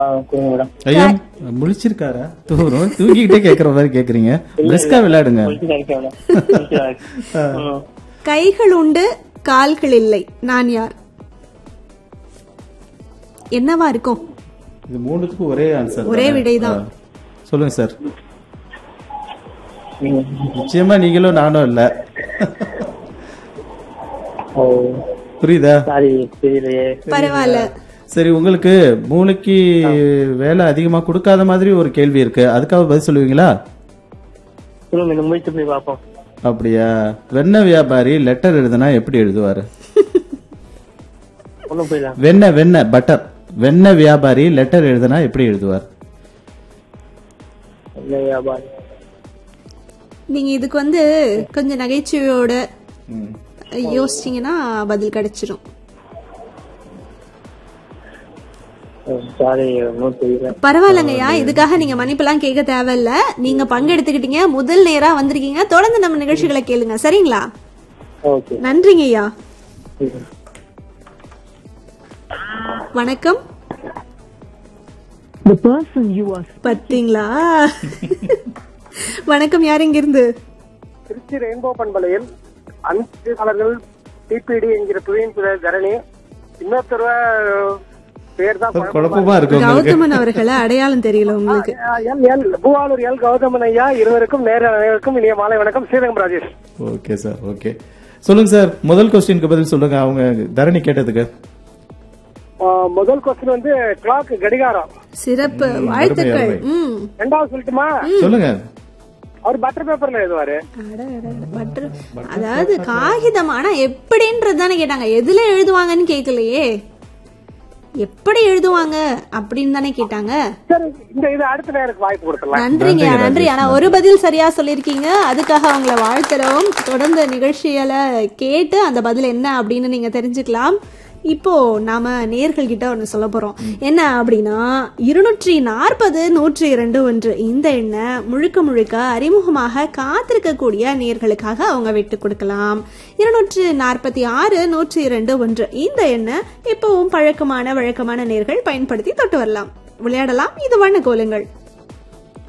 ஆ, கொடுங்க மேடம் ஐயா முழிச்சிருக்காரா தூரம் தூங்கிக்கிட்டே கேக்குற மாதிரி கேக்குறீங்க பிரிஸ்கா விளையாடுங்க முடிச்சு கிடைக்க மேடம் முடிச்சு கிடைக்க. ம். கைகள் உண்டு கால்கள் இல்லை நான் யார் என்னவா இருக்கும் இது மூணுத்துக்கும் ஒரே ஆன்சர் ஒரே விடைதான். சொல்லுங்க சார் ம். நிச்சயமா நீங்களும் நானும் இல்ல ஓ புரியுதா சாரி தெரியலையே பரவாயில்ல சரி உங்களுக்கு மூளைக்கு வேலை அதிகமா கொடுக்காத மாதிரி ஒரு கேள்வி இருக்கு அதுக்காக பதில் சொல்லுவீங்களா சொல்லுங்க இந்த முயற்சி பண்ணி பார்ப்போம் அப்படியா வெண்ணெய் வியாபாரி லெட்டர் எழுதுனா எப்படி எழுதுவாரு ஒன்றும் புரியல வெண்ணெய் வெண்ணெய் பட்டர் வெண்ணெய் வியாபாரி லெட்டர் எழுதுனா எப்படி எழுதுவார் என்ன வியாபாரம் நீங்க இதுக்கு வந்து கொஞ்சம் நகைச்சுவையோட யோசிச்சீங்கன்னா பதில் கிடைச்சிரும் சாரி ஒன்றும் தெரியல பரவாயில்லங்கய்யா இதுக்காக நீங்க மன்னிப்பெல்லாம் கேட்க தேவையில்ல நீங்க பங்கெடுத்துக்கிட்டீங்க முதல் நேரா வந்திருக்கீங்க தொடர்ந்து நம்ம நிகழ்ச்சிகளை கேளுங்க சரிங்களா ஓகே நன்றிங்க ஐயா வணக்கம் The person you are பாத்தீங்களா வணக்கம் யார் இங்க இருந்து திருச்சி ரெயின்போ பண்பலையில் அன்பர்கள் டிபிடி என்கிற துறையின் பேர் தரணி இன்னொருத்தர் பேர் தான் குழப்பமா குழப்பமா இருக்கு உங்களுக்கு கௌதமன் அவர்களை அடையாளம் தெரியல உங்களுக்கு இருக்கு. L L Poovalur L Gauthaman ஐயா இருவருக்கும் நேர அனைவருக்கும் இனிய மாலை வணக்கம் Srirangam Rajesh okay sir okay சொல்லுங்க சார் முதல் கொஸ்டினுக்கு பதில் சொல்லுங்க அவங்க தரணி கேட்டதுக்கு ஆ, முதல் கொஸ்டின் வந்து கிளாக் கடிகாரம் சிறப்பு வாழ்த்துக்கள் அருமை. ம் ரெண்டாவது சொல்லட்டுமா சொல்லுங்க அவர் பட்டர் பேப்பர்ல எழுதுவாரு அட, அட, அட, பட்டர் அதாவது காகிதம் ஆனா எப்படின்றது தானே கேட்டாங்க எதுல எழுதுவாங்கன்னு கேட்கலையே எப்படி எழுதுவாங்க அப்படின்னு தானே கேட்டாங்க சரி இந்த இது அடுத்த நேருக்கு வாய்ப்பு கொடுத்துடலாம் நன்றிங்க நன்றிங்க, நன்றி ராஜேஷ். ஆனா ஒரு பதில் சரியா சொல்லிருக்கீங்க அதுக்காக அவங்கள வாழ்த்துறோம் தொடர்ந்து நிகழ்ச்சிகளை கேட்டு அந்த பதில் என்ன அப்படின்னு நீங்க தெரிஞ்சுக்கலாம் இப்போ நாம நேர்கள் கிட்ட ஒன்று சொல்ல போறோம் என்ன அப்படின்னா இருநூற்றி நாற்பது நூற்றி இரண்டு ஒன்று இந்த எண்ணை முழுக்க முழுக்க அறிமுகமாக காத்திருக்கக்கூடிய நேர்களுக்காக அவங்க விட்டு கொடுக்கலாம் இருநூற்று நாற்பத்தி ஆறு நூற்றி இரண்டு ஒன்று இந்த எண்ணை இப்பவும் பழக்கமான வழக்கமான நேர்கள் பயன்படுத்தி தொட்டு வரலாம் விளையாடலாம் இது வண்ண கோலங்கள்